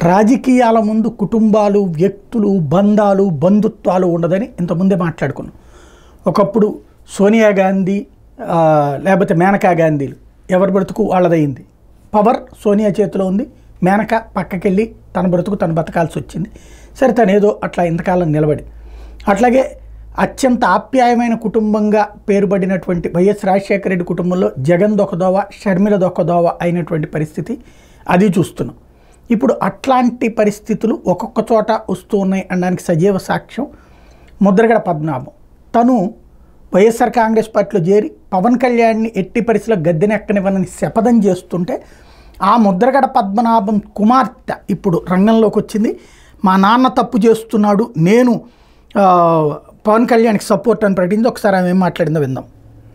రాజకీయాల ముందు కుటుంబాలు వ్యక్తులు బంధాలు బంధుత్వాలు ఉండదని ఇంతకుముందే మాట్లాడుకున్నాం ఒకప్పుడు సోనియా గాంధీ ఆ, లేకపోతే మేనకా గాంధీలు ఎవరి బ్రతుకు వాళ్ళదయింది పవర్ సోనియా చేతిలో ఉంది మేనక పక్కకెళ్ళి తన బ్రతుకు తను బతకాల్సి వచ్చింది సరే తను ఏదో అట్లా ఇంతకాలం నిలబడి అట్లాగే అత్యంత ఆప్యాయమైన కుటుంబంగా పేరుపడినటువంటి వైఎస్ రాజశేఖర రెడ్డి కుటుంబంలో జగన్ దొక్కదోవ షర్మిల దొక్కదోవ అయినటువంటి పరిస్థితి అది చూస్తున్నాం ఇప్పుడు అట్లాంటి పరిస్థితులు ఒక్కొక్క చోట వస్తూ ఉన్నాయి అనడానికి సజీవ సాక్ష్యం ముద్రగడ పద్మనాభం తను వైఎస్ఆర్ కాంగ్రెస్ పార్టీలో చేరి పవన్ కళ్యాణ్ని ఎట్టి పరిస్థితుల్లో గద్దెనెక్కనివ్వనని శపథం చేస్తుంటే ఆ ముద్రగడ పద్మనాభం కుమార్తె ఇప్పుడు రంగంలోకి వచ్చింది మా నాన్న తప్పు చేస్తున్నాడు నేను ఆ, పవన్ కళ్యాణ్కి సపోర్ట్ అని ప్రకటించి ఒకసారి ఆమె ఏం మాట్లాడిందో విందాం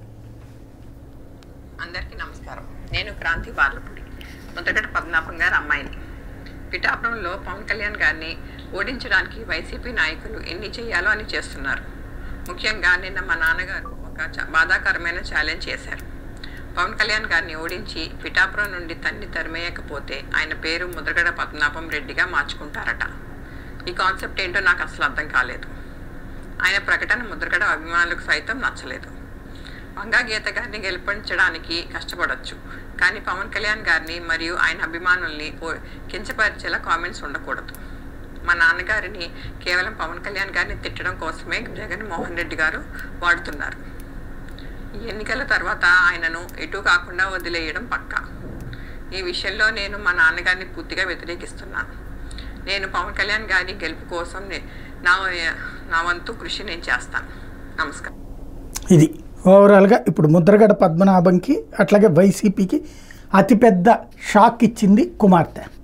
అందరికీ నమస్కారం నేను క్రాంతి బార్లపూడి మొదట పద్మనాభం గారి అమ్మాయిని పిఠాపురంలో పవన్ కళ్యాణ్ గారిని ఓడించడానికి వైసీపీ నాయకులు ఎన్ని చేయాలో అని చేస్తున్నారు ముఖ్యంగా నిన్న మా నాన్నగారు ఒక చ- బాధాకరమైన ఛాలెంజ్ చేశారు పవన్ కళ్యాణ్ గారిని ఓడించి పిఠాపురం నుండి తన్ని తరిమేయకపోతే ఆయన పేరు ముద్రగడ పద్మనాభం రెడ్డిగా మార్చుకుంటారట ఈ కాన్సెప్ట్ ఏంటో నాకు అసలు అర్థం కాలేదు ఆయన ప్రకటన ముద్రగడ అభిమానులకు సైతం నచ్చలేదు వంగా గీత గారిని గెలిపించడానికి కష్టపడొచ్చు కానీ పవన్ కళ్యాణ్ గారిని మరియు ఆయన అభిమానుల్ని ఓ- కించపరిచేలా కామెంట్స్ ఉండకూడదు మా నాన్నగారిని కేవలం పవన్ కళ్యాణ్ గారిని తిట్టడం కోసమే జగన్మోహన్ రెడ్డి గారు వాడుతున్నారు ఈ ఎన్నికల తర్వాత ఆయనను ఎటు కాకుండా వదిలేయడం పక్కా ఈ విషయంలో నేను మా నాన్నగారిని పూర్తిగా వ్యతిరేకిస్తున్నాను నేను పవన్ కళ్యాణ్ గారి గెలుపు కోసం నే- నా నా వంతు కృషి నేను చేస్తాను నమస్కారం ఇది ఓవరాల్గా ఇప్పుడు ముద్రగడ పద్మనాభంకి అట్లాగే వైసీపీకి అతిపెద్ద షాక్ ఇచ్చింది కుమార్తె